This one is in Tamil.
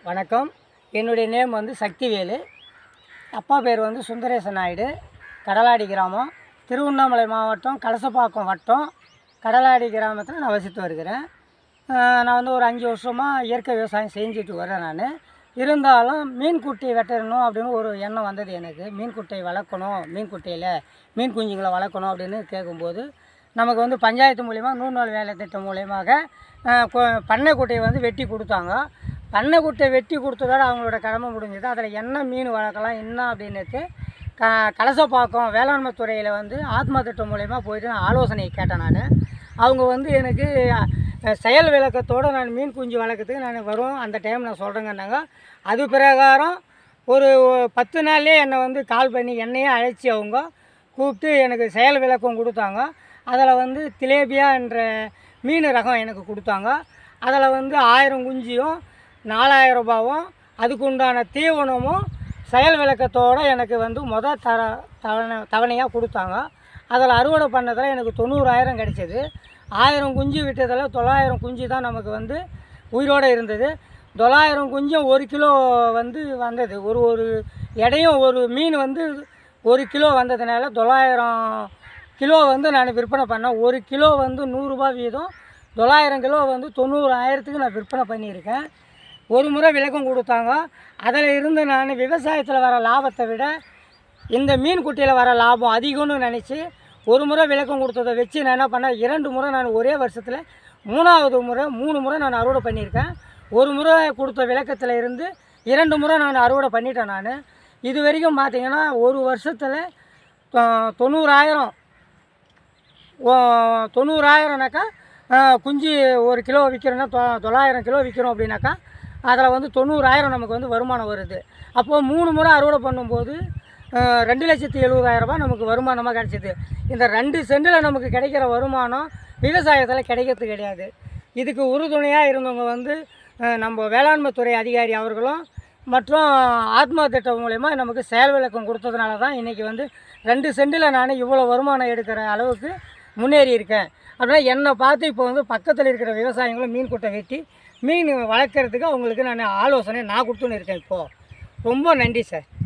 வணக்கம் என்னுடைய நேம் வந்து சக்திவேலு அப்பா பேர் வந்து சுந்தரேசன் நாயுடு கடலாடி கிராமம் திருவண்ணாமலை மாவட்டம் கலசப்பாக்கம் வட்டம் கடலாடி கிராமத்தில் நான் வசித்து வருகிறேன் ஆஹ் நான் வந்து ஒரு அஞ்சு வருஷமாக இயற்கை விவசாயம் செஞ்சுட்டு வரேன் நான் இருந்தாலும் மீன் குட்டி வெட்டணும் அப்படின்னு ஒரு எண்ணம் வந்தது எனக்கு மீன் குட்டையை வளர்க்கணும் மீன் குட்டையில் மீன் குஞ்சுங்களை வளர்க்கணும் அப்படின்னு கேட்கும்போது நமக்கு வந்து பஞ்சாயத்து மூலிமா நூறு நாள் வேலை திட்டம் மூலியமாக ஆஹ் கொ- பண்ணை குட்டையை வந்து வெட்டி கொடுத்தாங்க பண்ணை குட்டை வெட்டி கொடுத்ததோட அவங்களோட கடமை முடிஞ்சது அதில் என்ன மீன் வளர்க்கலாம் என்ன அப்படின்னுட்டு க கலசப்பாக்கம் வேளாண்மை துறையில் வந்து ஆத்மா திட்டம் மூலயமா போயிட்டு நான் ஆலோசனை கேட்டேன் நான் அவங்க வந்து எனக்கு அஹ், செயல் விளக்கத்தோடு நான் மீன் குஞ்சு வளர்க்கறதுக்கு நான் வரும் அந்த டைம் நான் சொல்கிறேங்கன்னாங்க அது பிரகாரம் ஒரு பத்து நாள்லேயே என்னை வந்து கால் பண்ணி என்னையே அழைச்சி அவங்க கூப்பிட்டு எனக்கு செயல் விளக்கம் கொடுத்தாங்க அதில் வந்து திலேபியா என்ற மீன் ரகம் எனக்கு கொடுத்தாங்க அதில் வந்து ஆயிரம் குஞ்சியும் நாலாயிரம் ரூபாவும் அதுக்கு உண்டான தீவனமும் செயல் விளக்கத்தோடு எனக்கு வந்து மொதல் தர தவணை தவணையாக கொடுத்தாங்க அதில் அறுவடை பண்ணதில் எனக்கு தொண்ணூறாயிரம் கிடைச்சது ஆயிரம் குஞ்சு விட்டதில் தொள்ளாயிரம் குஞ்சு தான் நமக்கு வந்து உயிரோடு இருந்தது தொள்ளாயிரம் குஞ்சும் ஒரு கிலோ வந்து வந்தது ஒரு ஒரு எடையும் ஒரு மீன் வந்து ஒரு கிலோ வந்ததுனால தொள்ளாயிரம் கிலோ வந்து நான் விற்பனை பண்ணேன் ஒரு கிலோ வந்து நூறுரூபா வீதம் தொள்ளாயிரம் கிலோ வந்து தொண்ணூறாயிரத்துக்கு நான் விற்பனை பண்ணியிருக்கேன் ஒரு முறை விளக்கம் கொடுத்தாங்க அதில் இருந்து நான் விவசாயத்தில் வர லாபத்தை விட இந்த மீன் குட்டியில் வர லாபம் அதிகம்னு நினச்சி ஒரு முறை விளக்கம் கொடுத்ததை வச்சு நான் என்ன பண்ணேன் இரண்டு முறை நான் ஒரே வருஷத்தில் மூணாவது முறை மூணு முறை நான் அறுவடை பண்ணியிருக்கேன் ஒரு முறை கொடுத்த விளக்கத்தில் இருந்து இரண்டு முறை நான் அறுவடை பண்ணிட்டேன் நான் இது வரைக்கும் பார்த்தீங்கன்னா ஒரு வருஷத்தில் தொ- தொண்ணூறாயிரம் ஓ- தொண்ணூறாயிரம்னாக்கா ஆ, குஞ்சு ஒரு கிலோ விற்கிறோன்னா தொ தொள்ளாயிரம் கிலோ விற்கிறோம் அப்படின்னாக்கா அதில் வந்து தொண்ணூறாயிரம் நமக்கு வந்து வருமானம் வருது அப்போது மூணு முறை அறுவடை பண்ணும்போது ஆ, ரெண்டு லட்சத்தி எழுபதாயிரம் ரூபாய் நமக்கு வருமானமாக கிடைச்சிது இந்த ரெண்டு சென்டில் நமக்கு கிடைக்கிற வருமானம் விவசாயத்தில் கிடைக்கிறது கிடையாது இதுக்கு உறுதுணையாக இருந்தவங்க வந்து ஆ, நம்ம வேளாண்மை துறை அதிகாரி அவர்களும் மற்றும் ஆத்மா திட்டம் மூலயமா நமக்கு செயல் விளக்கம் கொடுத்ததுனால தான் இன்றைக்கி வந்து ரெண்டு சென்டில் நான் இவ்வளோ வருமானம் எடுக்கிற அளவுக்கு முன்னேறி இருக்கேன் அப்படின்னா என்னை பார்த்து இப்போ வந்து பக்கத்தில் இருக்கிற விவசாயிகளும் மீன் குட்டை வெட்டி மீன் வளர்க்குறதுக்கு அவங்களுக்கு நான் ஆலோசனை நான் கொடுத்துன்னு இருக்கேன் இப்போது ரொம்ப நன்றி சார்